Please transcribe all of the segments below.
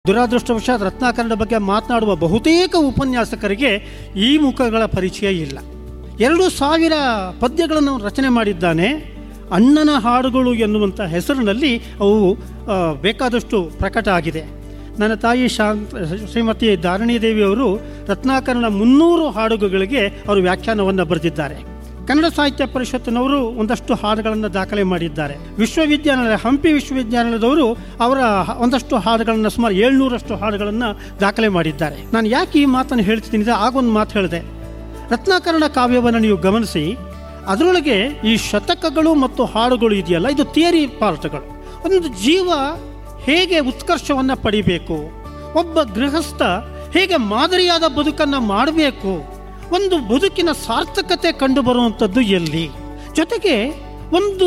ದುರಾದೃಷ್ಟವಶಾತ್ ರತ್ನಾಕರಣ ಬಗ್ಗೆ ಮಾತನಾಡುವ ಬಹುತೇಕ ಉಪನ್ಯಾಸಕರಿಗೆ ಈ ಮುಖಗಳ ಪರಿಚಯ ಇಲ್ಲ ಎರಡು ಸಾವಿರ ಪದ್ಯಗಳನ್ನು ರಚನೆ ಮಾಡಿದ್ದಾನೆ ಅಣ್ಣನ ಹಾಡುಗಳು ಎನ್ನುವಂಥ ಹೆಸರಿನಲ್ಲಿ ಅವು ಆ, ಬೇಕಾದಷ್ಟು ಪ್ರಕಟ ಆಗಿದೆ ನನ್ನ ತಾಯಿ ಶಾಂತ ಶ್ರೀಮತಿ ಧಾರಣಿ ದೇವಿಯವರು ರತ್ನಾಕರಣ ಮುನ್ನೂರು ಹಾಡುಗಳಿಗೆ ಅವರು ವ್ಯಾಖ್ಯಾನವನ್ನು ಬರೆದಿದ್ದಾರೆ ಕನ್ನಡ ಸಾಹಿತ್ಯ ಪರಿಷತ್ತಿನವರು ಒಂದಷ್ಟು ಹಾಡುಗಳನ್ನು ದಾಖಲೆ ಮಾಡಿದ್ದಾರೆ ವಿಶ್ವವಿದ್ಯಾನಿಲಯ ಹಂಪಿ ವಿಶ್ವವಿದ್ಯಾನಿಲಯದವರು ಅವರ ಹ- ಒಂದಷ್ಟು ಹಾಡುಗಳನ್ನು ಸುಮಾರು ಏಳ್ನೂರಷ್ಟು ಹಾಡುಗಳನ್ನು ದಾಖಲೆ ಮಾಡಿದ್ದಾರೆ ನಾನು ಯಾಕೆ ಈ ಮಾತನ್ನು ಹೇಳ್ತೀನಿ ಅಂದರೆ ಆಗೊಂದು ಮಾತು ಹೇಳಿದೆ ರತ್ನಾಕರಣ ಕಾವ್ಯವನ್ನು ನೀವು ಗಮನಿಸಿ ಅದರೊಳಗೆ ಈ ಶತಕಗಳು ಮತ್ತು ಹಾಡುಗಳು ಇದೆಯಲ್ಲ ಇದು ಥಿಯರಿ ಪಾರ್ಟ್ಗಳು ಒಂದು ಜೀವ ಹೇಗೆ ಉತ್ಕರ್ಷವನ್ನು ಪಡಿಬೇಕು ಒಬ್ಬ ಗೃಹಸ್ಥ ಹೇಗೆ ಮಾದರಿಯಾದ ಬದುಕನ್ನು ಮಾಡಬೇಕು ಒಂದು ಬದುಕಿನ ಸಾರ್ಥಕತೆ ಕಂಡು ಬರುವಂಥದ್ದು ಎಲ್ಲಿ ಜೊತೆಗೆ ಒಂದು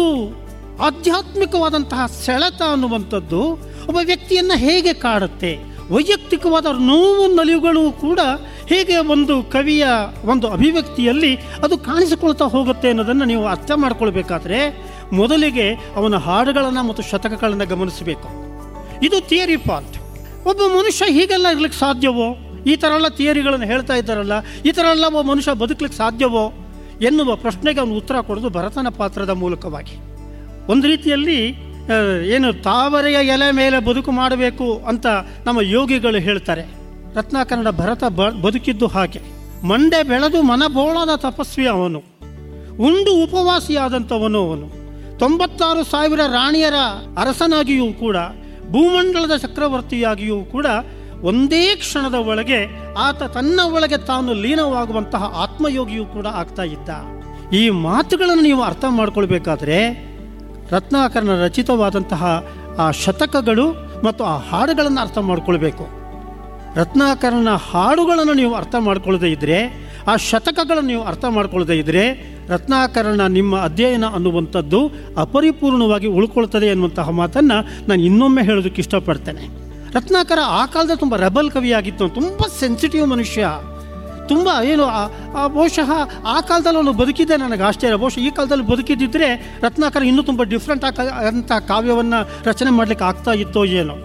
ಆಧ್ಯಾತ್ಮಿಕವಾದಂತಹ ಸೆಳೆತ ಅನ್ನುವಂಥದ್ದು ಒಬ್ಬ ವ್ಯಕ್ತಿಯನ್ನು ಹೇಗೆ ಕಾಡುತ್ತೆ ವೈಯಕ್ತಿಕವಾದ ನೋವು ನಲಿವುಗಳು ಕೂಡ ಹೇಗೆ ಒಂದು ಕವಿಯ ಒಂದು ಅಭಿವ್ಯಕ್ತಿಯಲ್ಲಿ ಅದು ಕಾಣಿಸಿಕೊಳ್ತಾ ಹೋಗುತ್ತೆ ಅನ್ನೋದನ್ನು ನೀವು ಅರ್ಥ ಮಾಡ್ಕೊಳ್ಬೇಕಾದ್ರೆ ಮೊದಲಿಗೆ ಅವನ ಹಾಡುಗಳನ್ನು ಮತ್ತು ಶತಕಗಳನ್ನು ಗಮನಿಸಬೇಕು ಇದು ಥಿಯರಿ ಪಾರ್ಟ್ ಒಬ್ಬ ಮನುಷ್ಯ ಹೀಗೆಲ್ಲ ಇರ್ಲಿಕ್ಕೆ ಸಾಧ್ಯವೋ ಈ ಥರ ಎಲ್ಲ ಥಿಯರಿಗಳನ್ನು ಹೇಳ್ತಾ ಇದ್ದಾರಲ್ಲ ಈ ಥರ ಎಲ್ಲ ಒಬ್ಬ ಮನುಷ್ಯ ಬದುಕಲಿಕ್ಕೆ ಸಾಧ್ಯವೋ ಎನ್ನುವ ಪ್ರಶ್ನೆಗೆ ಅವನು ಉತ್ತರ ಕೊಡೋದು ಭರತನ ಪಾತ್ರದ ಮೂಲಕವಾಗಿ ಒಂದು ರೀತಿಯಲ್ಲಿ ಆ, ಏನು ತಾವರೆಯ ಎಲೆ ಮೇಲೆ ಬದುಕು ಮಾಡಬೇಕು ಅಂತ ನಮ್ಮ ಯೋಗಿಗಳು ಹೇಳ್ತಾರೆ ರತ್ನಾಕನ್ನಡ ಭರತ ಬ ಬದುಕಿದ್ದು ಹಾಗೆ ಮಂಡೆ ಬೆಳೆದು ಮನಬೋಳದ ತಪಸ್ವಿ ಅವನು ಉಂಡು ಉಪವಾಸಿಯಾದಂಥವನು ಅವನು ತೊಂಬತ್ತಾರು ಸಾವಿರ ರಾಣಿಯರ ಅರಸನಾಗಿಯೂ ಕೂಡ ಭೂಮಂಡಲದ ಚಕ್ರವರ್ತಿಯಾಗಿಯೂ ಕೂಡ ಒಂದೇ ಕ್ಷಣದ ಒಳಗೆ ಆತ ತನ್ನ ಒಳಗೆ ತಾನು ಲೀನವಾಗುವಂತಹ ಆತ್ಮಯೋಗಿಯೂ ಕೂಡ ಆಗ್ತಾ ಇದ್ದ ಈ ಮಾತುಗಳನ್ನು ನೀವು ಅರ್ಥ ಮಾಡ್ಕೊಳ್ಬೇಕಾದ್ರೆ ರತ್ನಾಕರನ ರಚಿತವಾದಂತಹ ಆ ಶತಕಗಳು ಮತ್ತು ಆ ಹಾಡುಗಳನ್ನು ಅರ್ಥ ಮಾಡ್ಕೊಳ್ಬೇಕು ರತ್ನಾಕರನ ಹಾಡುಗಳನ್ನು ನೀವು ಅರ್ಥ ಮಾಡ್ಕೊಳ್ಳದೆ ಇದ್ದರೆ ಆ ಶತಕಗಳನ್ನು ನೀವು ಅರ್ಥ ಮಾಡ್ಕೊಳ್ಳದೆ ಇದ್ದರೆ ರತ್ನಾಕರಣ ನಿಮ್ಮ ಅಧ್ಯಯನ ಅನ್ನುವಂಥದ್ದು ಅಪರಿಪೂರ್ಣವಾಗಿ ಉಳ್ಕೊಳ್ತದೆ ಅನ್ನುವಂತಹ ಮಾತನ್ನು ನಾನು ಇನ್ನೊಮ್ಮೆ ಹೇಳೋದಕ್ಕೆ ಇಷ್ಟಪಡ್ತೇನೆ ರತ್ನಾಕರ ಆ ಕಾಲದ ತುಂಬ ರೆಬಲ್ ಕವಿಯಾಗಿತ್ತು ತುಂಬ ಸೆನ್ಸಿಟಿವ್ ಮನುಷ್ಯ ತುಂಬ ಏನು ಆ- ಆ ಬಹುಶಃ ಆ ಕಾಲದಲ್ಲಿ ಅವನು ಬದುಕಿದ್ದೆ ನನಗೆ ಆಶ್ಚರ್ಯ ಬಹುಶಃ ಈ ಕಾಲದಲ್ಲಿ ಬದುಕಿದ್ದಿದ್ರೆ ರತ್ನಾಕರ ಇನ್ನೂ ತುಂಬ ಡಿಫ್ರೆಂಟ್ ಆಗ ಅಂತ ಕಾವ್ಯವನ್ನು ರಚನೆ ಮಾಡಲಿಕ್ಕೆ ಆಗ್ತಾ ಇತ್ತೋ ಏನೋ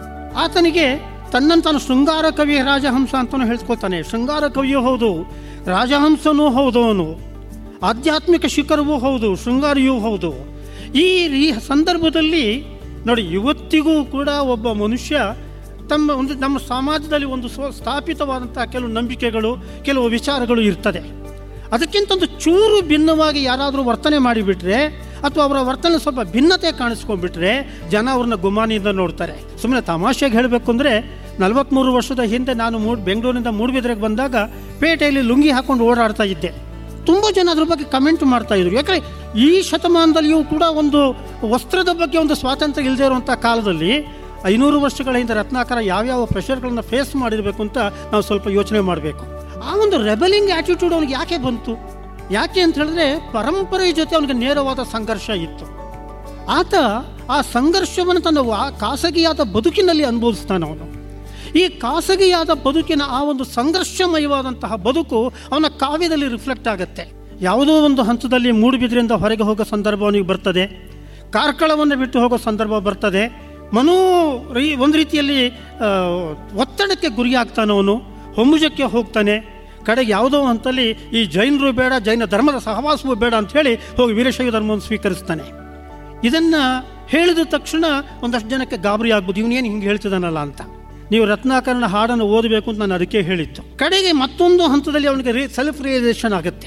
ಆತನಿಗೆ ತನ್ನನ್ನು ತಾನು ಶೃಂಗಾರ ಕವಿ ರಾಜಹಂಸ ಅಂತಲೂ ಹೇಳ್ಕೊತಾನೆ ಶೃಂಗಾರ ಕವಿಯೂ ಹೌದು ರಾಜಹಂಸನೂ ಹೌದು ಅವನು ಆಧ್ಯಾತ್ಮಿಕ ಶಿಖರವೂ ಹೌದು ಶೃಂಗಾರಿಯೂ ಹೌದು ಈ ಈ ಸಂದರ್ಭದಲ್ಲಿ ನೋಡಿ ಇವತ್ತಿಗೂ ಕೂಡ ಒಬ್ಬ ಮನುಷ್ಯ ತಮ್ಮ ಒಂದು ನಮ್ಮ ಸಮಾಜದಲ್ಲಿ ಒಂದು ಸ್ವ ಸ್ಥಾಪಿತವಾದಂಥ ಕೆಲವು ನಂಬಿಕೆಗಳು ಕೆಲವು ವಿಚಾರಗಳು ಇರ್ತದೆ ಅದಕ್ಕಿಂತ ಒಂದು ಚೂರು ಭಿನ್ನವಾಗಿ ಯಾರಾದರೂ ವರ್ತನೆ ಮಾಡಿಬಿಟ್ರೆ ಅಥವಾ ಅವರ ವರ್ತನೆ ಸ್ವಲ್ಪ ಭಿನ್ನತೆ ಕಾಣಿಸ್ಕೊಂಡ್ಬಿಟ್ರೆ ಜನ ಅವ್ರನ್ನ ಗುಮಾನಿಯಿಂದ ನೋಡ್ತಾರೆ ಸುಮ್ಮನೆ ತಮಾಷೆಗೆ ಹೇಳಬೇಕು ಅಂದರೆ ನಲವತ್ತ್ಮೂರು ವರ್ಷದ ಹಿಂದೆ ನಾನು ಮೂಡ್ ಬೆಂಗಳೂರಿನಿಂದ ಮೂಡುಬಿದ್ರೆಗೆ ಬಂದಾಗ ಪೇಟೆಯಲ್ಲಿ ಲುಂಗಿ ಹಾಕೊಂಡು ಓಡಾಡ್ತಾ ಇದ್ದೆ ತುಂಬ ಜನ ಅದ್ರ ಬಗ್ಗೆ ಕಮೆಂಟ್ ಮಾಡ್ತಾ ಇದ್ರು ಯಾಕಂದರೆ ಈ ಶತಮಾನದಲ್ಲಿಯೂ ಕೂಡ ಒಂದು ವಸ್ತ್ರದ ಬಗ್ಗೆ ಒಂದು ಸ್ವಾತಂತ್ರ್ಯ ಇಲ್ಲದೆ ಇರುವಂಥ ಕಾಲದಲ್ಲಿ ಐನೂರು ವರ್ಷಗಳ ಹಿಂದೆ ರತ್ನಾಕರ ಯಾವ್ಯಾವ ಪ್ರೆಷರ್ಗಳನ್ನು ಫೇಸ್ ಮಾಡಿರಬೇಕು ಅಂತ ನಾವು ಸ್ವಲ್ಪ ಯೋಚನೆ ಮಾಡಬೇಕು ಆ ಒಂದು ರೆಬಲಿಂಗ್ ಆ್ಯಟಿಟ್ಯೂಡ್ ಅವನಿಗೆ ಯಾಕೆ ಬಂತು ಯಾಕೆ ಅಂತ ಹೇಳಿದ್ರೆ ಪರಂಪರೆಯ ಜೊತೆ ಅವನಿಗೆ ನೇರವಾದ ಸಂಘರ್ಷ ಇತ್ತು ಆತ ಆ ಸಂಘರ್ಷವನ್ನು ತನ್ನ ವಾ- ಖಾಸಗಿಯಾದ ಬದುಕಿನಲ್ಲಿ ಅನುಭವಿಸ್ತಾನೆ ಅವನು ಈ ಖಾಸಗಿಯಾದ ಬದುಕಿನ ಆ ಒಂದು ಸಂಘರ್ಷಮಯವಾದಂತಹ ಬದುಕು ಅವನ ಕಾವ್ಯದಲ್ಲಿ ರಿಫ್ಲೆಕ್ಟ್ ಆಗುತ್ತೆ ಯಾವುದೋ ಒಂದು ಹಂತದಲ್ಲಿ ಮೂಡುಬಿದ್ರಿಂದ ಹೊರಗೆ ಹೋಗೋ ಸಂದರ್ಭ ಅವನಿಗೆ ಬರ್ತದೆ ಕಾರ್ಕಳವನ್ನು ಬಿಟ್ಟು ಹೋಗೋ ಸಂದರ್ಭ ಬರ್ತದೆ ಮನೋ ರೀ ಒಂದು ರೀತಿಯಲ್ಲಿ ಆ, ಒತ್ತಡಕ್ಕೆ ಗುರಿಯಾಗ್ತಾನವನು ಹೊಮ್ಮುಜಕ್ಕೆ ಹೋಗ್ತಾನೆ ಕಡೆಗೆ ಯಾವುದೋ ಹಂತಲ್ಲಿ ಈ ಜೈನರು ಬೇಡ ಜೈನ ಧರ್ಮದ ಸಹವಾಸವೂ ಬೇಡ ಅಂತ ಹೇಳಿ ಹೋಗಿ ವೀರಶೈವ ಧರ್ಮವನ್ನು ಸ್ವೀಕರಿಸ್ತಾನೆ ಇದನ್ನ ಹೇಳಿದ ತಕ್ಷಣ ಒಂದಷ್ಟು ಜನಕ್ಕೆ ಗಾಬರಿ ಆಗ್ಬೋದು ಇವನೇನು ಹಿಂಗೆ ಹೇಳ್ತಿದ್ದಾನಲ್ಲ ಅಂತ ನೀವು ರತ್ನಾಕರಣ ಹಾಡನ್ನು ಓದಬೇಕು ಅಂತ ನಾನು ಅದಕ್ಕೆ ಹೇಳಿತ್ತು ಕಡೆಗೆ ಮತ್ತೊಂದು ಹಂತದಲ್ಲಿ ಅವನಿಗೆ ರೀ ಸೆಲ್ಫ್ ರಿಯಲೈಸೇಷನ್ ಆಗುತ್ತೆ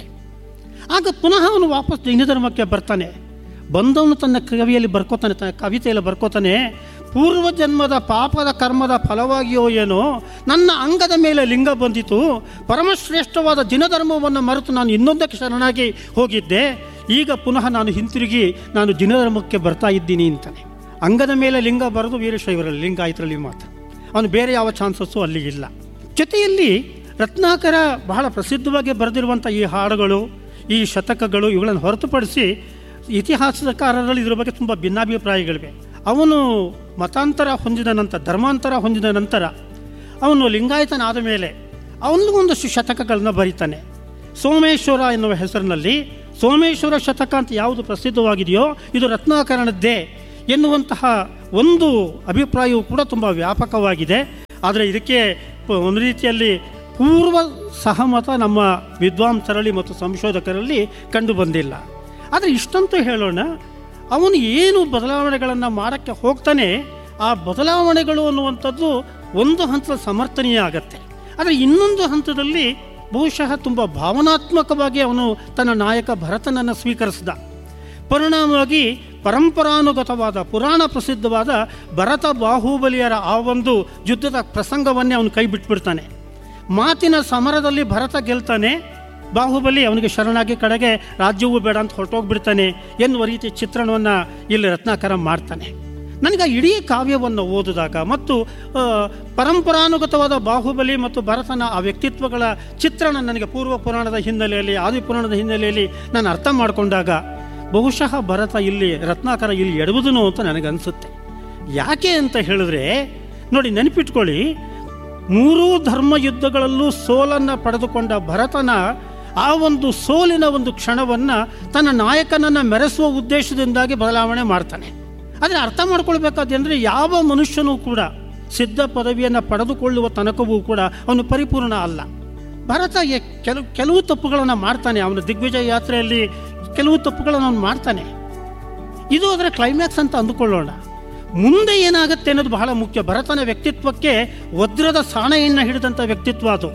ಆಗ ಪುನಃ ಅವನು ವಾಪಸ್ ಜೈನ ಧರ್ಮಕ್ಕೆ ಬರ್ತಾನೆ ಬಂದವನು ತನ್ನ ಕವಿಯಲ್ಲಿ ಬರ್ಕೋತಾನೆ ತನ್ನ ಕವಿತೆಯಲ್ಲಿ ಬರ್ಕೋತಾನೆ ಪೂರ್ವ ಜನ್ಮದ ಪಾಪದ ಕರ್ಮದ ಫಲವಾಗಿಯೋ ಏನೋ ನನ್ನ ಅಂಗದ ಮೇಲೆ ಲಿಂಗ ಬಂದಿತು ಪರಮಶ್ರೇಷ್ಠವಾದ ಜಿನಧರ್ಮವನ್ನು ಮರೆತು ನಾನು ಇನ್ನೊಂದಕ್ಕೆ ಶರಣಾಗಿ ಹೋಗಿದ್ದೆ ಈಗ ಪುನಃ ನಾನು ಹಿಂತಿರುಗಿ ನಾನು ಜಿನಧರ್ಮಕ್ಕೆ ಬರ್ತಾ ಇದ್ದೀನಿ ಅಂತಾನೆ ಅಂಗದ ಮೇಲೆ ಲಿಂಗ ಬರೆದು ವೀರಶೈವರಲ್ಲಿ ಲಿಂಗಾಯತರಲ್ಲಿ ಮಾತ್ರ ಅವನು ಬೇರೆ ಯಾವ ಚಾನ್ಸಸ್ಸು ಅಲ್ಲಿ ಇಲ್ಲ ಜೊತೆಯಲ್ಲಿ ರತ್ನಾಕರ ಬಹಳ ಪ್ರಸಿದ್ಧವಾಗಿ ಬರೆದಿರುವಂಥ ಈ ಹಾಡುಗಳು ಈ ಶತಕಗಳು ಇವುಗಳನ್ನು ಹೊರತುಪಡಿಸಿ ಇತಿಹಾಸಕಾರರಲ್ಲಿ ಇದರ ಬಗ್ಗೆ ತುಂಬ ಭಿನ್ನಾಭಿಪ್ರಾಯಗಳಿವೆ ಅವನು ಮತಾಂತರ ಹೊಂದಿದ ನಂತರ ಧರ್ಮಾಂತರ ಹೊಂದಿದ ನಂತರ ಅವನು ಲಿಂಗಾಯತನಾದ ಮೇಲೆ ಅವನಿಗೂ ಒಂದಷ್ಟು ಶತಕಗಳನ್ನು ಬರೀತಾನೆ ಸೋಮೇಶ್ವರ ಎನ್ನುವ ಹೆಸರಿನಲ್ಲಿ ಸೋಮೇಶ್ವರ ಶತಕ ಅಂತ ಯಾವುದು ಪ್ರಸಿದ್ಧವಾಗಿದೆಯೋ ಇದು ರತ್ನಾಕರಣದ್ದೇ ಎನ್ನುವಂತಹ ಒಂದು ಅಭಿಪ್ರಾಯವು ಕೂಡ ತುಂಬ ವ್ಯಾಪಕವಾಗಿದೆ ಆದರೆ ಇದಕ್ಕೆ ಪ- ಒಂದು ರೀತಿಯಲ್ಲಿ ಪೂರ್ವ ಸಹಮತ ನಮ್ಮ ವಿದ್ವಾಂಸರಲ್ಲಿ ಮತ್ತು ಸಂಶೋಧಕರಲ್ಲಿ ಕಂಡು ಬಂದಿಲ್ಲ ಆದರೆ ಇಷ್ಟಂತೂ ಹೇಳೋಣ ಅವನು ಏನು ಬದಲಾವಣೆಗಳನ್ನು ಮಾಡೋಕ್ಕೆ ಹೋಗ್ತಾನೆ ಆ ಬದಲಾವಣೆಗಳು ಅನ್ನುವಂಥದ್ದು ಒಂದು ಹಂತದ ಸಮರ್ಥನೀಯ ಆಗತ್ತೆ ಆದರೆ ಇನ್ನೊಂದು ಹಂತದಲ್ಲಿ ಬಹುಶಃ ತುಂಬ ಭಾವನಾತ್ಮಕವಾಗಿ ಅವನು ತನ್ನ ನಾಯಕ ಭರತನನ್ನು ಸ್ವೀಕರಿಸಿದ ಪರಿಣಾಮವಾಗಿ ಪರಂಪರಾನುಗತವಾದ ಪುರಾಣ ಪ್ರಸಿದ್ಧವಾದ ಭರತ ಬಾಹುಬಲಿಯರ ಆ ಒಂದು ಯುದ್ಧದ ಪ್ರಸಂಗವನ್ನೇ ಅವನು ಕೈ ಬಿಟ್ಬಿಡ್ತಾನೆ ಮಾತಿನ ಸಮರದಲ್ಲಿ ಭರತ ಗೆಲ್ತಾನೆ ಬಾಹುಬಲಿ ಅವನಿಗೆ ಶರಣಾಗಿ ಕಡೆಗೆ ರಾಜ್ಯವೂ ಬೇಡ ಅಂತ ಹೊರಟೋಗ್ಬಿಡ್ತಾನೆ ಎನ್ನುವ ರೀತಿ ಚಿತ್ರಣವನ್ನು ಇಲ್ಲಿ ರತ್ನಾಕರ ಮಾಡ್ತಾನೆ ನನಗೆ ಆ ಇಡೀ ಕಾವ್ಯವನ್ನು ಓದಿದಾಗ ಮತ್ತು ಆ, ಪರಂಪರಾನುಗತವಾದ ಬಾಹುಬಲಿ ಮತ್ತು ಭರತನ ಆ ವ್ಯಕ್ತಿತ್ವಗಳ ಚಿತ್ರಣ ನನಗೆ ಪೂರ್ವ ಪುರಾಣದ ಹಿನ್ನೆಲೆಯಲ್ಲಿ ಆದಿಪುರಾಣದ ಹಿನ್ನೆಲೆಯಲ್ಲಿ ನಾನು ಅರ್ಥ ಮಾಡಿಕೊಂಡಾಗ ಬಹುಶಃ ಭರತ ಇಲ್ಲಿ ರತ್ನಾಕರ ಇಲ್ಲಿ ಎಡುವುದನು ಅಂತ ನನಗನ್ಸುತ್ತೆ ಯಾಕೆ ಅಂತ ಹೇಳಿದ್ರೆ ನೋಡಿ ನೆನಪಿಟ್ಕೊಳ್ಳಿ ಮೂರೂ ಧರ್ಮ ಯುದ್ಧಗಳಲ್ಲೂ ಸೋಲನ್ನು ಪಡೆದುಕೊಂಡ ಭರತನ ಆ ಒಂದು ಸೋಲಿನ ಒಂದು ಕ್ಷಣವನ್ನು ತನ್ನ ನಾಯಕನನ್ನು ಮೆರೆಸುವ ಉದ್ದೇಶದಿಂದಾಗಿ ಬದಲಾವಣೆ ಮಾಡ್ತಾನೆ ಆದರೆ ಅರ್ಥ ಮಾಡ್ಕೊಳ್ಬೇಕಾದ್ರೆ ಯಾವ ಮನುಷ್ಯನೂ ಕೂಡ ಸಿದ್ಧ ಪದವಿಯನ್ನು ಪಡೆದುಕೊಳ್ಳುವ ತನಕವೂ ಕೂಡ ಅವನು ಪರಿಪೂರ್ಣ ಅಲ್ಲ ಭರತ ಎ- ಕೆಲವು ಕೆಲವು ತಪ್ಪುಗಳನ್ನು ಮಾಡ್ತಾನೆ ಅವನ ದಿಗ್ವಿಜಯ ಯಾತ್ರೆಯಲ್ಲಿ ಕೆಲವು ತಪ್ಪುಗಳನ್ನು ಅವನು ಮಾಡ್ತಾನೆ ಇದು ಅದರ ಕ್ಲೈಮ್ಯಾಕ್ಸ್ ಅಂತ ಅಂದುಕೊಳ್ಳೋಣ ಮುಂದೆ ಏನಾಗುತ್ತೆ ಅನ್ನೋದು ಬಹಳ ಮುಖ್ಯ ಭರತನ ವ್ಯಕ್ತಿತ್ವಕ್ಕೆ ವಜ್ರದ ಸಾಣೆಯನ್ನು ಹಿಡಿದಂಥ ವ್ಯಕ್ತಿತ್ವ ಅದು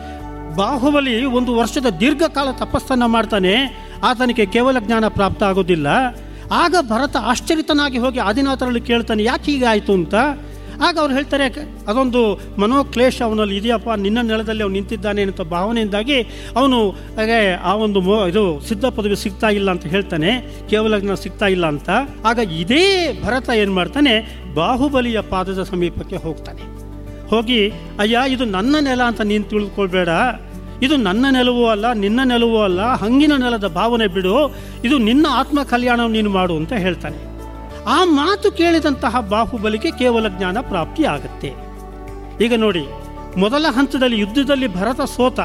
ಬಾಹುಬಲಿ ಒಂದು ವರ್ಷದ ದೀರ್ಘಕಾಲ ತಪಸ್ಸನ್ನು ಮಾಡ್ತಾನೆ ಆತನಿಗೆ ಕೇವಲ ಜ್ಞಾನ ಪ್ರಾಪ್ತ ಆಗೋದಿಲ್ಲ ಆಗ ಭರತ ಆಶ್ಚರ್ಯತನಾಗಿ ಹೋಗಿ ಆದಿನಾಥರಲ್ಲಿ ಕೇಳ್ತಾನೆ ಯಾಕೆ ಹೀಗೆ ಆಯಿತು ಅಂತ ಆಗ ಅವ್ರು ಹೇಳ್ತಾರೆ "ಕ- ಅದೊಂದು ಮನೋಕ್ಲೇಶ ಅವನಲ್ಲಿ ಇದೆಯಪ್ಪ ನಿನ್ನ ನೆಲದಲ್ಲಿ ಅವನು ನಿಂತಿದ್ದಾನೆ ಅಂತ ಭಾವನೆಯಿಂದಾಗಿ ಅವನು ಹಾಗೆ ಆ ಒಂದು ಮೋ ಇದು ಸಿದ್ಧ ಪದವಿ ಸಿಗ್ತಾ ಇಲ್ಲ ಅಂತ ಹೇಳ್ತಾನೆ ಕೇವಲ ಜ್ಞಾನ ಸಿಗ್ತಾ ಇಲ್ಲ ಅಂತ ಆಗ ಇದೇ ಭರತ ಏನು ಮಾಡ್ತಾನೆ ಬಾಹುಬಲಿಯ ಪಾದದ ಸಮೀಪಕ್ಕೆ ಹೋಗ್ತಾನೆ ಹೋಗಿ ಅಯ್ಯ ಇದು ನನ್ನ ನೆಲ ಅಂತ ನೀನು ತಿಳಿದುಕೊಳ್ಬೇಡ ಇದು ನನ್ನ ನೆಲವೂ ಅಲ್ಲ ನಿನ್ನ ನೆಲವೂ ಅಲ್ಲ ಹಂಗಿನ ನೆಲದ ಭಾವನೆ ಬಿಡು ಇದು ನಿನ್ನ ಆತ್ಮ ಕಲ್ಯಾಣ ನೀನು ಮಾಡು ಅಂತ ಹೇಳ್ತಾನೆ ಆ ಮಾತು ಕೇಳಿದಂತಹ ಬಾಹುಬಲಿಗೆ ಕೇವಲ ಜ್ಞಾನ ಪ್ರಾಪ್ತಿ ಆಗತ್ತೆ ಈಗ ನೋಡಿ ಮೊದಲ ಹಂತದಲ್ಲಿ ಯುದ್ಧದಲ್ಲಿ ಭರತ ಸೋತ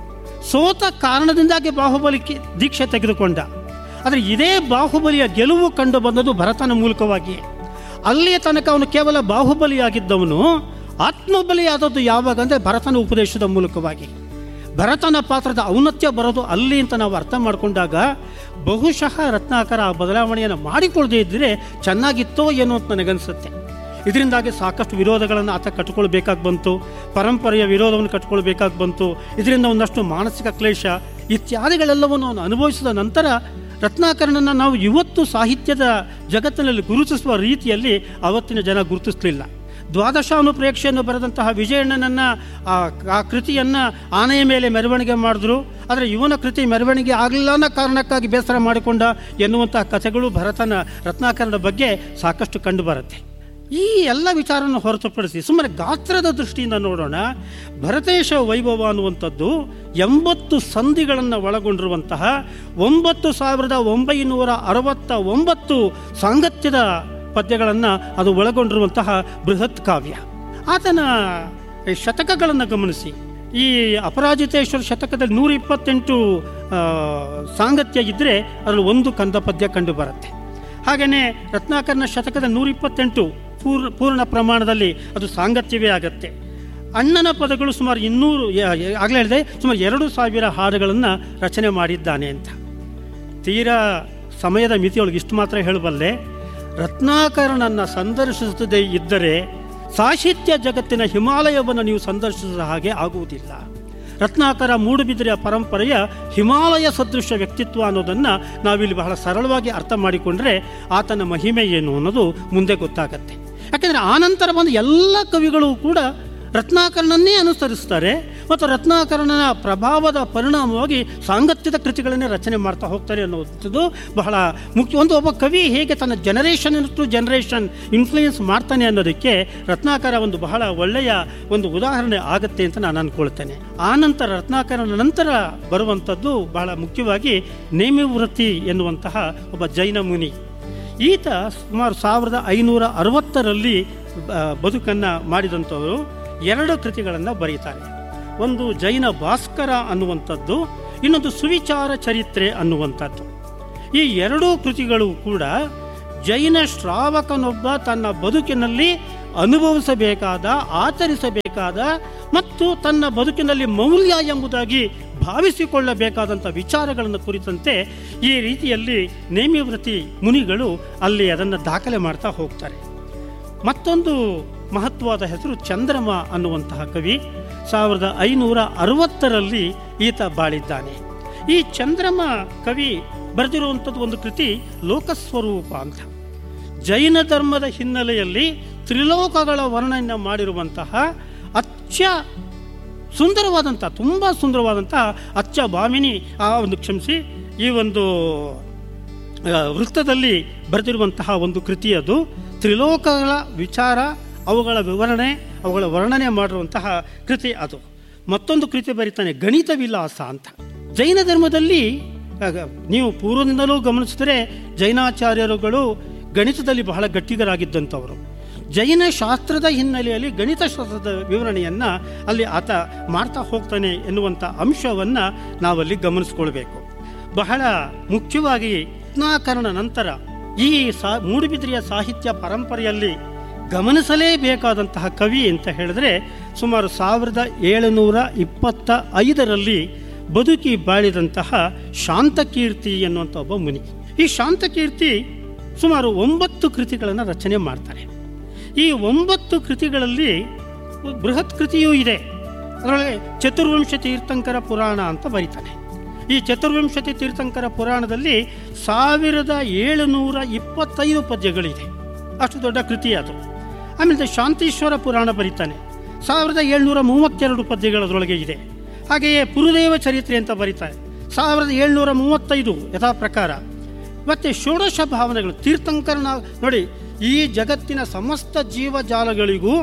ಸೋತ ಕಾರಣದಿಂದಾಗಿ ಬಾಹುಬಲಿ ಕಿ- ದೀಕ್ಷೆ ತೆಗೆದುಕೊಂಡ ಆದರೆ ಇದೇ ಬಾಹುಬಲಿಯ ಗೆಲುವು ಕಂಡು ಬಂದದ್ದು ಭರತನ ಮೂಲಕವಾಗಿಯೇ ಅಲ್ಲಿಯ ತನಕ ಅವನು ಕೇವಲ ಬಾಹುಬಲಿಯಾಗಿದ್ದವನು ಆತ್ಮಬಲಿಯಾದದ್ದು ಯಾವಾಗ ಅಂದರೆ ಭರತನ ಉಪದೇಶದ ಮೂಲಕವಾಗಿ ಭರತನ ಪಾತ್ರದ ಔನ್ನತ್ಯ ಬರೋದು ಅಲ್ಲಿ ಅಂತ ನಾವು ಅರ್ಥ ಮಾಡಿಕೊಂಡಾಗ ಬಹುಶಃ ರತ್ನಾಕರ ಆ ಬದಲಾವಣೆಯನ್ನು ಮಾಡಿಕೊಳ್ಳದೇ ಇದ್ದರೆ ಚೆನ್ನಾಗಿತ್ತೋ ಏನೋ ಅಂತ ನನಗನ್ಸುತ್ತೆ ಇದರಿಂದಾಗಿ ಸಾಕಷ್ಟು ವಿರೋಧಗಳನ್ನು ಆತ ಕಟ್ಕೊಳ್ಬೇಕಾಗಿ ಬಂತು ಪರಂಪರೆಯ ವಿರೋಧವನ್ನು ಕಟ್ಕೊಳ್ಬೇಕಾಗಿ ಬಂತು ಇದರಿಂದ ಒಂದಷ್ಟು ಮಾನಸಿಕ ಕ್ಲೇಶ ಇತ್ಯಾದಿಗಳೆಲ್ಲವನ್ನು ಅವನು ಅನುಭವಿಸಿದ ನಂತರ ರತ್ನಾಕರನನ್ನು ನಾವು ಇವತ್ತು ಸಾಹಿತ್ಯದ ಜಗತ್ತಿನಲ್ಲಿ ಗುರುತಿಸುವ ರೀತಿಯಲ್ಲಿ ಅವತ್ತಿನ ಜನ ಗುರುತಿಸಲಿಲ್ಲ ದ್ವಾದಶಾನುಪ್ರೇಕ್ಷೆಯನ್ನು ಬರೆದಂತಹ ವಿಜಯಣ್ಣನನ್ನು ಆ ಆ ಕೃತಿಯನ್ನು ಆನೆಯ ಮೇಲೆ ಮೆರವಣಿಗೆ ಮಾಡಿದ್ರು ಆದರೆ ಇವನ ಕೃತಿ ಮೆರವಣಿಗೆ ಆಗಲಿಲ್ಲ ಅನ್ನೋ ಕಾರಣಕ್ಕಾಗಿ ಬೇಸರ ಮಾಡಿಕೊಂಡ ಎನ್ನುವಂತಹ ಕಥೆಗಳು ಭರತನ ರತ್ನಾಕರನ ಬಗ್ಗೆ ಸಾಕಷ್ಟು ಕಂಡುಬರುತ್ತೆ ಈ ಎಲ್ಲ ವಿಚಾರವನ್ನು ಹೊರತುಪಡಿಸಿ ಸುಮ್ಮನೆ ಗಾತ್ರದ ದೃಷ್ಟಿಯಿಂದ ನೋಡೋಣ ಭರತೇಶ ವೈಭವ ಅನ್ನುವಂಥದ್ದು ಎಂಬತ್ತು ಸಂಧಿಗಳನ್ನು ಒಳಗೊಂಡಿರುವಂತಹ ಒಂಬತ್ತು ಸಾವಿರದ ಒಂಬೈನೂರ ಅರವತ್ತ ಒಂಬತ್ತು ಸಾಂಗತ್ಯದ ಪದ್ಯಗಳನ್ನು ಅದು ಒಳಗೊಂಡಿರುವಂತಹ ಬೃಹತ್ ಕಾವ್ಯ ಆತನ ಈ ಶತಕಗಳನ್ನು ಗಮನಿಸಿ ಈ ಅಪರಾಜಿತೇಶ್ವರ ಶತಕದಲ್ಲಿ ನೂರ ಇಪ್ಪತ್ತೆಂಟು ಆ, ಸಾಂಗತ್ಯ ಇದ್ದರೆ ಅದರಲ್ಲಿ ಒಂದು ಕಂದ ಪದ್ಯ ಕಂಡು ಬರುತ್ತೆ ಹಾಗೆಯೇ ರತ್ನಾಕರನ ಶತಕದ ನೂರ ಇಪ್ಪತ್ತೆಂಟು ಪೂರ್ಣ ಪೂರ್ಣ ಪ್ರಮಾಣದಲ್ಲಿ ಅದು ಸಾಂಗತ್ಯವೇ ಆಗತ್ತೆ ಅಣ್ಣನ ಪದಗಳು ಸುಮಾರು ಇನ್ನೂರು ಆಗಲೇ ಹೇಳಿದೆ ಸುಮಾರು ಎರಡು ಸಾವಿರ ಹಾಡುಗಳನ್ನು ರಚನೆ ಮಾಡಿದ್ದಾನೆ ಅಂತ ತೀರಾ ಸಮಯದ ಮಿತಿಯೊಳಗೆ ಇಷ್ಟು ಮಾತ್ರ ಹೇಳಬಲ್ಲೆ ರತ್ನಾಕರನನ್ನು ಸಂದರ್ಶಿಸದೇ ಇದ್ದರೆ ಸಾಹಿತ್ಯ ಜಗತ್ತಿನ ಹಿಮಾಲಯವನ್ನು ನೀವು ಸಂದರ್ಶಿಸಿದ ಹಾಗೆ ಆಗುವುದಿಲ್ಲ ರತ್ನಾಕರ ಮೂಡುಬಿದಿರೆಯ ಪರಂಪರೆಯ ಹಿಮಾಲಯ ಸದೃಶ ವ್ಯಕ್ತಿತ್ವ ಅನ್ನೋದನ್ನು ನಾವಿಲ್ಲಿ ಬಹಳ ಸರಳವಾಗಿ ಅರ್ಥ ಮಾಡಿಕೊಂಡ್ರೆ ಆತನ ಮಹಿಮೆ ಏನು ಅನ್ನೋದು ಮುಂದೆ ಗೊತ್ತಾಗತ್ತೆ ಯಾಕೆಂದರೆ ಆನಂತರ ಬಂದ ಎಲ್ಲ ಕವಿಗಳು ಕೂಡ ರತ್ನಾಕರನನ್ನೇ ಅನುಸರಿಸ್ತಾರೆ ಮತ್ತು ರತ್ನಾಕರನ ಪ್ರಭಾವದ ಪರಿಣಾಮವಾಗಿ ಸಾಂಗತ್ಯದ ಕೃತಿಗಳನ್ನೇ ರಚನೆ ಮಾಡ್ತಾ ಹೋಗ್ತಾರೆ ಅನ್ನೋದು ಬಹಳ ಮುಖ್ಯ ಒಂದು ಒಬ್ಬ ಕವಿ ಹೇಗೆ ತನ್ನ ಜನರೇಷನ್ ಟು ಜನರೇಷನ್ ಇನ್ಫ್ಲೂಯೆನ್ಸ್ ಮಾಡ್ತಾನೆ ಅನ್ನೋದಕ್ಕೆ ರತ್ನಾಕರ ಒಂದು ಬಹಳ ಒಳ್ಳೆಯ ಒಂದು ಉದಾಹರಣೆ ಆಗುತ್ತೆ ಅಂತ ನಾನು ಅಂದ್ಕೊಳ್ತೇನೆ ಆ ನಂತರ ರತ್ನಾಕರನ ನಂತರ ಬರುವಂಥದ್ದು ಬಹಳ ಮುಖ್ಯವಾಗಿ ನೇಮಿವೃತ್ತಿ ಎನ್ನುವಂತಹ ಒಬ್ಬ ಜೈನ ಮುನಿ ಈತ ಸುಮಾರು ಸಾವಿರದ ಐನೂರ ಅರವತ್ತರಲ್ಲಿ ಬದುಕನ್ನು ಮಾಡಿದಂಥವರು ಎರಡು ಕೃತಿಗಳನ್ನು ಬರೀತಾರೆ ಒಂದು ಜೈನ ಭಾಸ್ಕರ ಅನ್ನುವಂಥದ್ದು ಇನ್ನೊಂದು ಸುವಿಚಾರ ಚರಿತ್ರೆ ಅನ್ನುವಂಥದ್ದು ಈ ಎರಡೂ ಕೃತಿಗಳು ಕೂಡ ಜೈನ ಶ್ರಾವಕನೊಬ್ಬ ತನ್ನ ಬದುಕಿನಲ್ಲಿ ಅನುಭವಿಸಬೇಕಾದ ಆಚರಿಸಬೇಕಾದ ಮತ್ತು ತನ್ನ ಬದುಕಿನಲ್ಲಿ ಮೌಲ್ಯ ಎಂಬುದಾಗಿ ಭಾವಿಸಿಕೊಳ್ಳಬೇಕಾದಂಥ ವಿಚಾರಗಳನ್ನು ಕುರಿತಂತೆ ಈ ರೀತಿಯಲ್ಲಿ ನೇಮಿವ್ರತಿ ಮುನಿಗಳು ಅಲ್ಲಿ ಅದನ್ನು ದಾಖಲೆ ಮಾಡ್ತಾ ಹೋಗ್ತಾರೆ ಮತ್ತೊಂದು ಮಹತ್ವದ ಹೆಸರು ಚಂದ್ರಮ ಅನ್ನುವಂತಹ ಕವಿ ಸಾವಿರದ ಐನೂರ ಅರವತ್ತರಲ್ಲಿ ಈತ ಬಾಳಿದ್ದಾನೆ ಈ ಚಂದ್ರಮ ಕವಿ ಬರೆದಿರುವಂಥದ್ದು ಒಂದು ಕೃತಿ ಲೋಕಸ್ವರೂಪ ಅಂತ ಜೈನ ಧರ್ಮದ ಹಿನ್ನೆಲೆಯಲ್ಲಿ ತ್ರಿಲೋಕಗಳ ವರ್ಣನೆ ಮಾಡಿರುವಂತಹ ಅಚ್ಚ ಸುಂದರವಾದಂಥ ತುಂಬ ಸುಂದರವಾದಂಥ ಅಚ್ಚ ಭಾಮಿನಿ ಆ ಒಂದು ಕ್ಷಮಿಸಿ ಈ ಒಂದು ಆ, ವೃತ್ತದಲ್ಲಿ ಬರೆದಿರುವಂತಹ ಒಂದು ಕೃತಿ ಅದು ತ್ರಿಲೋಕಗಳ ವಿಚಾರ ಅವುಗಳ ವಿವರಣೆ ಅವುಗಳ ವರ್ಣನೆ ಮಾಡಿರುವಂತಹ ಕೃತಿ ಅದು ಮತ್ತೊಂದು ಕೃತಿ ಬರೀತಾನೆ ಗಣಿತ ವಿಲಾಸ ಅಂತ ಜೈನ ಧರ್ಮದಲ್ಲಿ ಆಗ ನೀವು ಪೂರ್ವದಿಂದಲೂ ಗಮನಿಸಿದರೆ ಜೈನಾಚಾರ್ಯರುಗಳು ಗಣಿತದಲ್ಲಿ ಬಹಳ ಗಟ್ಟಿಗರಾಗಿದ್ದಂಥವರು ಜೈನ ಶಾಸ್ತ್ರದ ಹಿನ್ನೆಲೆಯಲ್ಲಿ ಗಣಿತಶಾಸ್ತ್ರದ ವಿವರಣೆಯನ್ನು ಅಲ್ಲಿ ಆತ ಮಾಡ್ತಾ ಹೋಗ್ತಾನೆ ಎನ್ನುವಂಥ ಅಂಶವನ್ನು ನಾವಲ್ಲಿ ಗಮನಿಸ್ಕೊಳ್ಬೇಕು ಬಹಳ ಮುಖ್ಯವಾಗಿ ರತ್ನಾಕರಣ ನಂತರ ಈ ಸಾ ಮೂಡುಬಿದ್ರಿಯ ಸಾಹಿತ್ಯ ಪರಂಪರೆಯಲ್ಲಿ ಗಮನಿಸಲೇಬೇಕಾದಂತಹ ಕವಿ ಅಂತ ಹೇಳಿದ್ರೆ ಸುಮಾರು ಸಾವಿರದ ಏಳುನೂರ ಇಪ್ಪತ್ತ ಐದರಲ್ಲಿ ಬದುಕಿ ಬಾಳಿದಂತಹ ಶಾಂತಕೀರ್ತಿ ಎನ್ನುವಂಥ ಒಬ್ಬ ಮುನಿ ಈ ಶಾಂತಕೀರ್ತಿ ಸುಮಾರು ಒಂಬತ್ತು ಕೃತಿಗಳನ್ನು ರಚನೆ ಮಾಡ್ತಾರೆ ಈ ಒಂಬತ್ತು ಕೃತಿಗಳಲ್ಲಿ ಬೃಹತ್ ಕೃತಿಯೂ ಇದೆ ಅದರೊಳಗೆ ಚತುರ್ವಂಶ ತೀರ್ಥಂಕರ ಪುರಾಣ ಅಂತ ಬರೀತಾನೆ ಈ ಚತುರ್ವಿಂಶತಿ ತೀರ್ಥಂಕರ ಪುರಾಣದಲ್ಲಿ ಸಾವಿರದ ಏಳುನೂರ ಇಪ್ಪತ್ತೈದು ಪದ್ಯಗಳಿದೆ ಅಷ್ಟು ದೊಡ್ಡ ಕೃತಿ ಅದು ಆಮೇಲೆ ಶಾಂತೀಶ್ವರ ಪುರಾಣ ಬರೀತಾನೆ ಸಾವಿರದ ಏಳ್ನೂರ ಮೂವತ್ತೆರಡು ಪದ್ಯಗಳು ಅದರೊಳಗೆ ಇದೆ ಹಾಗೆಯೇ ಪುರುದೇವ ಚರಿತ್ರೆ ಅಂತ ಬರೀತಾರೆ ಸಾವಿರದ ಏಳ್ನೂರ ಮೂವತ್ತೈದು ಯಥಾ ಪ್ರಕಾರ ಮತ್ತು ಷೋಡಶ ಭಾವನೆಗಳು ತೀರ್ಥಂಕರನ ನೋಡಿ ಈ ಜಗತ್ತಿನ ಸಮಸ್ತ ಜೀವಜಾಲಗಳಿಗೂ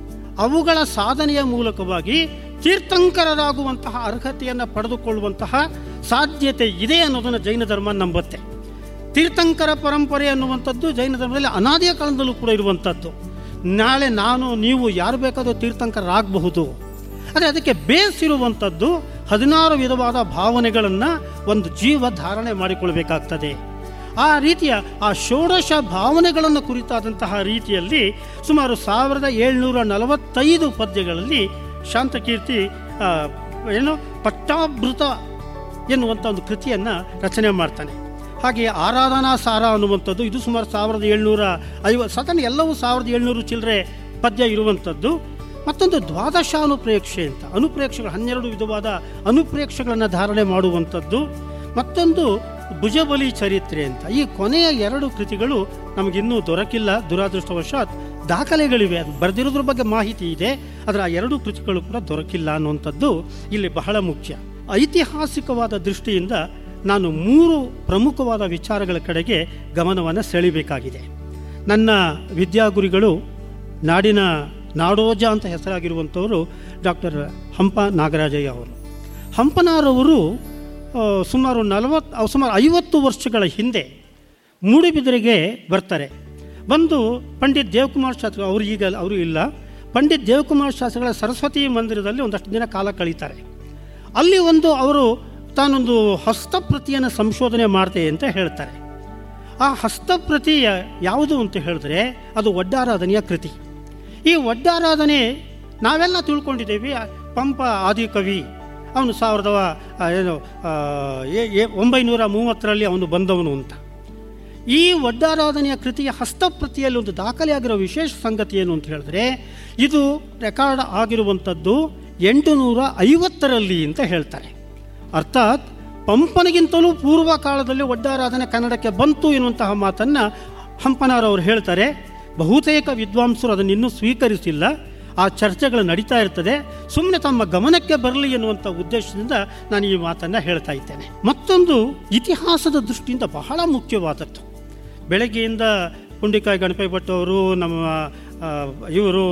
ಅವುಗಳ ಸಾಧನೆಯ ಮೂಲಕವಾಗಿ ತೀರ್ಥಂಕರರಾಗುವಂತಹ ಅರ್ಹತೆಯನ್ನು ಪಡೆದುಕೊಳ್ಳುವಂತಹ ಸಾಧ್ಯತೆ ಇದೆ ಅನ್ನೋದನ್ನು ಜೈನ ಧರ್ಮ ನಂಬುತ್ತೆ ತೀರ್ಥಂಕರ ಪರಂಪರೆ ಅನ್ನುವಂಥದ್ದು ಜೈನ ಧರ್ಮದಲ್ಲಿ ಅನಾದಿಯ ಕಾಲದಲ್ಲೂ ಕೂಡ ಇರುವಂಥದ್ದು ನಾಳೆ ನಾನು ನೀವು ಯಾರು ಬೇಕಾದರೂ ತೀರ್ಥಂಕರರಾಗಬಹುದು ಆದರೆ ಅದಕ್ಕೆ ಬೇಸ್ ಇರುವಂಥದ್ದು ಹದಿನಾರು ವಿಧವಾದ ಭಾವನೆಗಳನ್ನು ಒಂದು ಜೀವ ಧಾರಣೆ ಮಾಡಿಕೊಳ್ಬೇಕಾಗ್ತದೆ ಆ ರೀತಿಯ ಆ ಷೋಡಶ ಭಾವನೆಗಳನ್ನು ಕುರಿತಾದಂತಹ ರೀತಿಯಲ್ಲಿ ಸುಮಾರು ಸಾವಿರದ ಏಳ್ನೂರ ನಲವತ್ತೈದು ಪದ್ಯಗಳಲ್ಲಿ ಶಾಂತಕೀರ್ತಿ ಆ, ಏನು ಪಟ್ಟಾಭೃತ ಎನ್ನುವಂಥ ಒಂದು ಕೃತಿಯನ್ನು ರಚನೆ ಮಾಡ್ತಾನೆ ಹಾಗೆ ಆರಾಧನಾ ಸಾರ ಅನ್ನುವಂಥದ್ದು ಇದು ಸುಮಾರು ಸಾವಿರದ ಏಳ್ನೂರ ಐವತ್ತು ಸಾಧಾರಣ ಎಲ್ಲವೂ ಸಾವಿರದ ಏಳ್ನೂರು ಚಿಲ್ಲರೆ ಪದ್ಯ ಇರುವಂಥದ್ದು ಮತ್ತೊಂದು ದ್ವಾದಶ ಅನುಪ್ರೇಕ್ಷೆ ಅಂತ ಅನುಪ್ರೇಕ್ಷೆಗಳು ಹನ್ನೆರಡು ವಿಧವಾದ ಅನುಪ್ರೇಕ್ಷೆಗಳನ್ನು ಧಾರಣೆ ಮಾಡುವಂಥದ್ದು ಮತ್ತೊಂದು ಭುಜಬಲಿ ಚರಿತ್ರೆ ಅಂತ ಈ ಕೊನೆಯ ಎರಡು ಕೃತಿಗಳು ನಮಗಿನ್ನೂ ದೊರಕಿಲ್ಲ ದುರಾದೃಷ್ಟವಶಾತ್ ದಾಖಲೆಗಳಿವೆ ಅದು ಬರೆದಿರೋದ್ರ ಬಗ್ಗೆ ಮಾಹಿತಿ ಇದೆ ಅದರ ಆ ಎರಡು ಕೃತಿಗಳು ಕೂಡ ದೊರಕಿಲ್ಲ ಅನ್ನುವಂಥದ್ದು ಇಲ್ಲಿ ಬಹಳ ಮುಖ್ಯ ಐತಿಹಾಸಿಕವಾದ ದೃಷ್ಟಿಯಿಂದ ನಾನು ಮೂರು ಪ್ರಮುಖವಾದ ವಿಚಾರಗಳ ಕಡೆಗೆ ಗಮನವನ್ನು ಸೆಳೆಯಬೇಕಾಗಿದೆ ನನ್ನ ವಿದ್ಯಾಗುರಿಗಳು ನಾಡಿನ ನಾಡೋಜ ಅಂತ ಹೆಸರಾಗಿರುವಂಥವರು ಡಾಕ್ಟರ್ ಹಂಪ ನಾಗರಾಜಯ್ಯ ಅವರು ಹಂಪನಾರವರು ಆ, ಸುಮಾರು ನಲವತ್ತು ಸುಮಾರು ಐವತ್ತು ವರ್ಷಗಳ ಹಿಂದೆ ಮೂಡುಬಿದಿರೆಗೆ ಬರ್ತಾರೆ ಬಂದು ಪಂಡಿತ್ ದೇವಕುಮಾರ್ ಶಾಸ್ತ್ರಿ ಅವರು ಈಗ ಅವರು ಇಲ್ಲ ಪಂಡಿತ್ ದೇವಕುಮಾರ್ ಶಾಸ್ತ್ರಿಗಳ ಸರಸ್ವತಿ ಮಂದಿರದಲ್ಲಿ ಒಂದಷ್ಟು ದಿನ ಕಾಲ ಕಳೀತಾರೆ ಅಲ್ಲಿ ಒಂದು ಅವರು ತಾನೊಂದು ಹಸ್ತಪ್ರತಿಯನ್ನು ಸಂಶೋಧನೆ ಮಾಡ್ತೆ ಅಂತ ಹೇಳ್ತಾರೆ ಆ ಹಸ್ತಪ್ರತಿ ಯಾವುದು ಅಂತ ಹೇಳಿದ್ರೆ ಅದು ಒಡ್ಡಾರಾಧನೆಯ ಕೃತಿ ಈ ಒಡ್ಡಾರಾಧನೆ ನಾವೆಲ್ಲ ತಿಳ್ಕೊಂಡಿದ್ದೇವೆ ಪಂಪ ಆದಿಕವಿ ಅವನು ಸಾವಿರದ ಆ, ಏನು ಆ, ಎ- ಎ- ಒಂಬೈನೂರ ಮೂವತ್ತರಲ್ಲಿ ಅವನು ಬಂದವನು ಅಂತ ಈ ಒಡ್ಡಾರಾಧನೆಯ ಕೃತಿಯ ಹಸ್ತಪ್ರತಿಯಲ್ಲಿ ಒಂದು ದಾಖಲೆಯಾಗಿರೋ ವಿಶೇಷ ಸಂಗತಿ ಏನು ಅಂತ ಹೇಳಿದ್ರೆ ಇದು ರೆಕಾರ್ಡ್ ಆಗಿರುವಂಥದ್ದು ಎಂಟುನೂರ ಐವತ್ತರಲ್ಲಿ ಅಂತ ಹೇಳ್ತಾರೆ ಅರ್ಥಾತ್ ಪಂಪನಿಗಿಂತಲೂ ಪೂರ್ವ ಕಾಲದಲ್ಲಿ ಒಡ್ಡಾರಾಧನೆ ಕನ್ನಡಕ್ಕೆ ಬಂತು ಎನ್ನುವಂತಹ ಮಾತನ್ನು ಹಂಪನಾರವರು ಹೇಳ್ತಾರೆ ಬಹುತೇಕ ವಿದ್ವಾಂಸರು ಅದನ್ನು ಇನ್ನೂ ಸ್ವೀಕರಿಸಿಲ್ಲ ಆ ಚರ್ಚೆಗಳು ನಡೀತಾ ಇರ್ತದೆ ಸುಮ್ಮನೆ ತಮ್ಮ ಗಮನಕ್ಕೆ ಬರಲಿ ಎನ್ನುವಂಥ ಉದ್ದೇಶದಿಂದ ನಾನು ಈ ಮಾತನ್ನು ಹೇಳ್ತಾ ಇದ್ದೇನೆ ಮತ್ತೊಂದು ಇತಿಹಾಸದ ದೃಷ್ಟಿಯಿಂದ ಬಹಳ ಮುಖ್ಯವಾದದ್ದು ಬೆಳಗ್ಗೆಯಿಂದ ಪುಂಡಿಕಾಯಿ ಗಣಪತಿ ಭಟ್ ಅವರು ನಮ್ಮ ಇವರು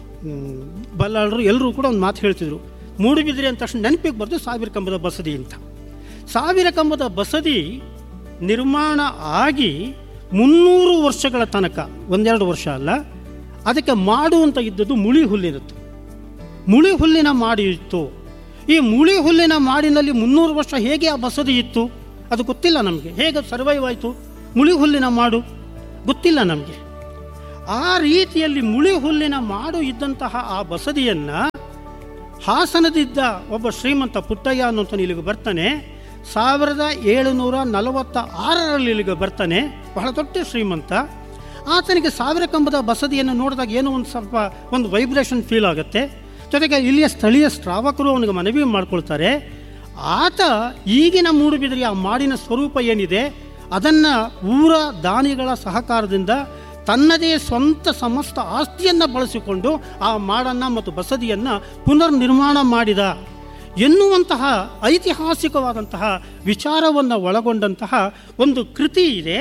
ಬಲ್ಲಾಳರು ಎಲ್ಲರೂ ಕೂಡ ಒಂದು ಮಾತು ಹೇಳ್ತಿದ್ರು ಮೂಡುಬಿದಿರೆ ಅಂತ ತಕ್ಷಣ ನೆನಪಿಗೆ ಬರೆದು ಸಾವಿರ ಕಂಬದ ಬಸದಿ ಅಂತ ಸಾವಿರ ಕಂಬದ ಬಸದಿ ನಿರ್ಮಾಣ ಆಗಿ ಮುನ್ನೂರು ವರ್ಷಗಳ ತನಕ ಒಂದೆರಡು ವರ್ಷ ಅಲ್ಲ ಅದಕ್ಕೆ ಮಾಡು ಅಂತ ಇದ್ದದ್ದು ಮುಳಿ ಹುಲ್ಲಿನದ್ದು ಮುಳಿ ಹುಲ್ಲಿನ ಮಾಡಿ ಇತ್ತು ಈ ಮುಳಿ ಹುಲ್ಲಿನ ಮಾಡಿನಲ್ಲಿ ಮುನ್ನೂರು ವರ್ಷ ಹೇಗೆ ಆ ಬಸದಿ ಇತ್ತು ಅದು ಗೊತ್ತಿಲ್ಲ ನಮಗೆ ಹೇಗೆ ಸರ್ವೈವ್ ಆಯಿತು ಮುಳಿ ಹುಲ್ಲಿನ ಮಾಡು ಗೊತ್ತಿಲ್ಲ ನಮಗೆ ಆ ರೀತಿಯಲ್ಲಿ ಮುಳಿ ಹುಲ್ಲಿನ ಮಾಡು ಇದ್ದಂತಹ ಆ ಬಸದಿಯನ್ನು ಹಾಸನದಿದ್ದ ಒಬ್ಬ ಶ್ರೀಮಂತ ಪುಟ್ಟಯ್ಯ ಅನ್ನೋಂಥ ಇಲ್ಲಿಗೆ ಬರ್ತಾನೆ ಸಾವಿರದ ಏಳುನೂರ ನಲವತ್ತ ಆರರಲ್ಲಿ ಇಲ್ಲಿಗೆ ಬರ್ತಾನೆ ಬಹಳ ದೊಡ್ಡ ಶ್ರೀಮಂತ ಆತನಿಗೆ ಸಾವಿರ ಕಂಬದ ಬಸದಿಯನ್ನು ನೋಡಿದಾಗ ಏನೋ ಒಂದು ಸ್ವಲ್ಪ ಒಂದು ವೈಬ್ರೇಷನ್ ಫೀಲ್ ಆಗುತ್ತೆ ಜೊತೆಗೆ ಇಲ್ಲಿಯ ಸ್ಥಳೀಯ ಶ್ರಾವಕರು ಅವನಿಗೆ ಮನವಿ ಮಾಡ್ಕೊಳ್ತಾರೆ ಆತ ಈಗಿನ ಮೂಡುಬಿದಿರೆಯ ಆ ಮಾಡಿನ ಸ್ವರೂಪ ಏನಿದೆ ಅದನ್ನು ಊರ ದಾನಿಗಳ ಸಹಕಾರದಿಂದ ತನ್ನದೇ ಸ್ವಂತ ಸಮಸ್ತ ಆಸ್ತಿಯನ್ನು ಬಳಸಿಕೊಂಡು ಆ ಮಾಡನ್ನು ಮತ್ತು ಬಸದಿಯನ್ನು ಪುನರ್ ನಿರ್ಮಾಣ ಮಾಡಿದ ಎನ್ನುವಂತಹ ಐತಿಹಾಸಿಕವಾದಂತಹ ವಿಚಾರವನ್ನು ಒಳಗೊಂಡಂತಹ ಒಂದು ಕೃತಿ ಇದೆ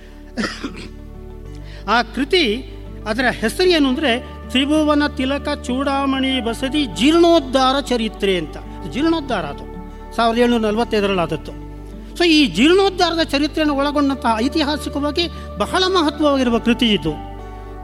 ಆ ಕೃತಿ ಅದರ ಹೆಸರು ಏನು ಅಂದರೆ ತ್ರಿಭುವನ ತಿಲಕ ಚೂಡಾಮಣಿ ಬಸದಿ ಜೀರ್ಣೋದ್ಧಾರ ಚರಿತ್ರೆ ಅಂತ ಜೀರ್ಣೋದ್ಧಾರ ಅದು ಸಾವಿರದ ಏಳ್ನೂರ ನಲವತ್ತೈದರಲ್ಲಿ ಆದದ್ದು ಸೊ ಈ ಜೀರ್ಣೋದ್ಧಾರದ ಚರಿತ್ರೆಯನ್ನು ಒಳಗೊಂಡಂತಹ ಐತಿಹಾಸಿಕವಾಗಿ ಬಹಳ ಮಹತ್ವವಾಗಿರುವ ಕೃತಿ ಇದು